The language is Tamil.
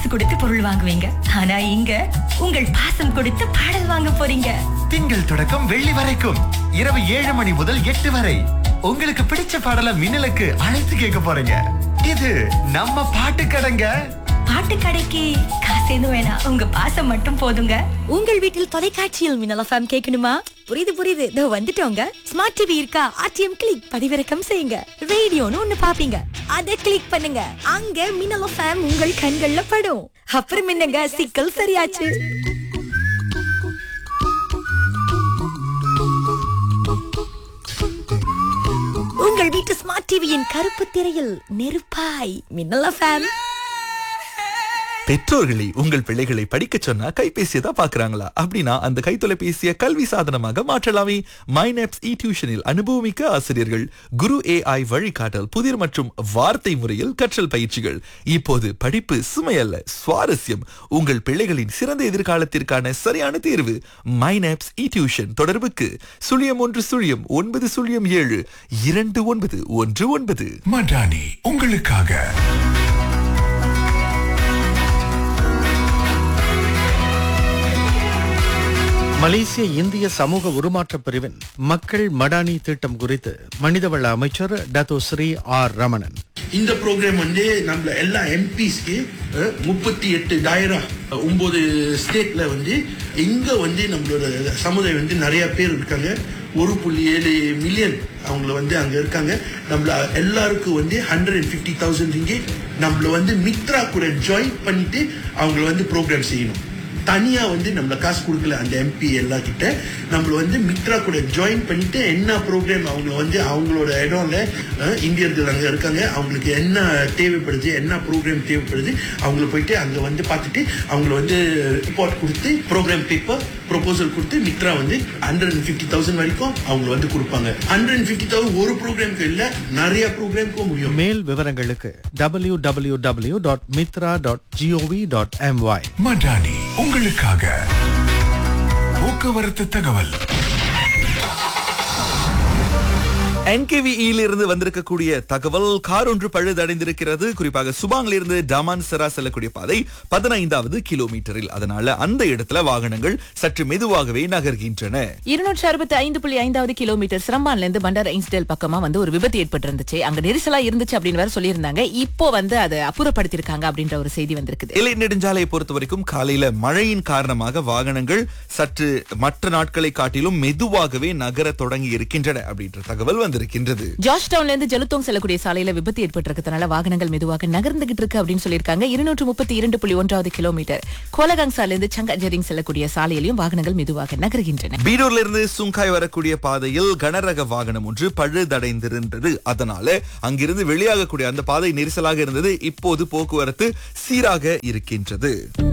காசு கொடுத்து பொருள் வாங்குவீங்க ஆனா இங்க உங்கள் பாசம் கொடுத்து பாடல் வாங்க போறீங்க திங்கள் தொடக்கம் வெள்ளி வரைக்கும் இரவு ஏழு மணி முதல் எட்டு வரை உங்களுக்கு பிடிச்ச பாடல மின்னலுக்கு அழைத்து கேட்க போறீங்க இது நம்ம பாட்டு கடைங்க பாட்டு கடைக்கு காசு எதுவும் வேணாம் உங்க பாசம் மட்டும் போதுங்க உங்கள் வீட்டில் தொலைக்காட்சியில் மின்னல் எஃப்எம் கேட்கணுமா புரியுது புரியுது இதோ வந்துட்டோங்க ஸ்மார்ட் டிவி இருக்கா ஆர்டிஎம் கிளிக் பதிவிறக்கம் செய்யுங்க ரேடியோன்னு ஒண்ணு பாப்பீங்க அத கிளிக் பண்ணுங்க அங்க மின்னல் எஃப்எம் உங்கள் கண்கள்ல படும் அப்புறம் என்னங்க சிக்கல் சரியாச்சு உங்கள் வீட்டு ஸ்மார்ட் டிவியின் கருப்பு திரையில் நெருப்பாய் மின்னல் எஃப்எம் பெற்றோர்களை உங்கள் பிள்ளைகளை படிக்கச் சொன்னா கைபேசியை தான் பாக்குறாங்களா அப்படின்னா அந்த கைத்தொலைபேசியை கல்வி சாதனமாக மாற்றலாமே மைனப்ஸ் இ டியூஷனில் அனுபவமிக்க ஆசிரியர்கள் குரு ஏஐ வழிகாட்டல் புதிர் மற்றும் வார்த்தை முறையில் கற்றல் பயிற்சிகள் இப்போது படிப்பு சுமையல்ல சுவாரஸ்யம் உங்கள் பிள்ளைகளின் சிறந்த எதிர்காலத்திற்கான சரியான தேர்வு மைனப்ஸ் இ டியூஷன் தொடர்புக்கு சுழியம் ஒன்று சுழியம் ஒன்பது சுழியம் ஏழு இரண்டு ஒன்பது ஒன்று ஒன்பது மடானி உங்களுக்காக மலேசிய இந்திய சமூக உருமாற்றப் பிரிவின் மக்கள் மடானி திட்டம் குறித்து மனிதவள அமைச்சர் டத்தோ ஸ்ரீ ஆர் ரமணன் இந்த ப்ரோக்ராம் வந்து நம்மள எல்லா எம்பிஸ்க்கு முப்பத்தி எட்டு டாயிரா ஒன்பது ஸ்டேட்ல வந்து இங்க வந்து நம்மளோட சமுதாயம் வந்து நிறைய பேர் இருக்காங்க ஒரு புள்ளி ஏழு மில்லியன் அவங்கள வந்து அங்க இருக்காங்க நம்மள எல்லாருக்கும் வந்து ஹண்ட்ரட் அண்ட் ஃபிஃப்டி தௌசண்ட் இங்கே நம்மள வந்து மித்ரா கூட ஜாயின் பண்ணிட்டு அவங்கள வந்து ப்ரோக்ராம் செய்யணும் தனியா வந்து நம்மள காசு கொடுக்கல அந்த எம்பி எல்லா கிட்ட நம்மள வந்து மித்ரா கூட ஜாயின் பண்ணிட்டு என்ன ப்ரோக்ராம் அவங்க வந்து அவங்களோட இடம்ல அஹ், இந்தியர்கள் அங்க இருக்காங்க அவங்களுக்கு என்ன தேவைப்படுது என்ன ப்ரோக்ராம் தேவைப்படுது அவங்கள போயிட்டு அங்க வந்து பார்த்துட்டு அவங்கள வந்து ரிப்போர்ட் கொடுத்து ப்ரோக்ராம் பேப்பர் ப்ரொபோசல் கொடுத்து மித்ரா வந்து ஹண்ட்ரட் அண்ட் ஃபிஃப்டி தௌசண்ட் வரைக்கும் அவங்க வந்து கொடுப்பாங்க ஹண்ட்ரட் அண்ட் ஃபிஃப்டி தௌசண்ட் ஒரு ப்ரோக்ராம்க்கு இல்ல நிறைய ப்ரோக்ராம்க்கும் முடியும் மேல் விவரங்களுக்கு W W W dot mitra dot G O V dot M Y Madani உங்களுக்காக போக்குவரத்து தகவல் NKVE இருந்து வந்திருக்கக்கூடிய தகவல் கார் ஒன்று பழுதடைந்திருக்கிறது குறிப்பாக சுபாங்கில் இருந்து டமான் செரா செல்லக்கூடிய பாதை பதினைந்தாவது கிலோமீட்டரில் அதனால அந்த இடத்துல வாகனங்கள் சற்று மெதுவாகவே நகர்கின்றன இருநூற்றி அறுபத்தி ஐந்து புள்ளி ஐந்தாவது கிலோமீட்டர் சிரம்பான்ல இருந்து பண்டார் ஐன்ஸ்டேல் பக்கமா வந்து ஒரு விபத்து ஏற்பட்டு இருந்துச்சு அங்க நெரிசலா இருந்துச்சு அப்படின்னு வேற சொல்லியிருந்தாங்க இப்போ வந்து அதை அப்புறப்படுத்திருக்காங்க அப்படின்ற ஒரு செய்தி வந்திருக்குது இலை நெடுஞ்சாலையை பொறுத்த வரைக்கும் காலையில மழையின் காரணமாக வாகனங்கள் சற்று மற்ற நாட்களை காட்டிலும் மெதுவாகவே நகர தொடங்கி இருக்கின்றன அப்படின்ற தகவல் வந்திருக்கின்றது ஜார்ஜ் டவுன்ல இருந்து ஜலுத்தோங் செல்லக்கூடிய சாலையில விபத்து ஏற்பட்டிருக்கிறதுனால வாகனங்கள் மெதுவாக நகர்ந்துகிட்டு இருக்கு அப்படின்னு சொல்லியிருக்காங்க இருநூற்று முப்பத்தி இரண்டு புள்ளி ஒன்றாவது கிலோமீட்டர் கோலகாங் சாலையில இருந்து சங்கஜரிங் செல்லக்கூடிய சாலையிலையும் வாகனங்கள் மெதுவாக நகர்கின்றன பீடூர்ல இருந்து சுங்காய் வரக்கூடிய பாதையில் கனரக வாகனம் ஒன்று பழுதடைந்திருந்தது அதனால அங்கிருந்து வெளியாகக்கூடிய அந்த பாதை நெரிசலாக இருந்தது இப்போது போக்குவரத்து சீராக இருக்கின்றது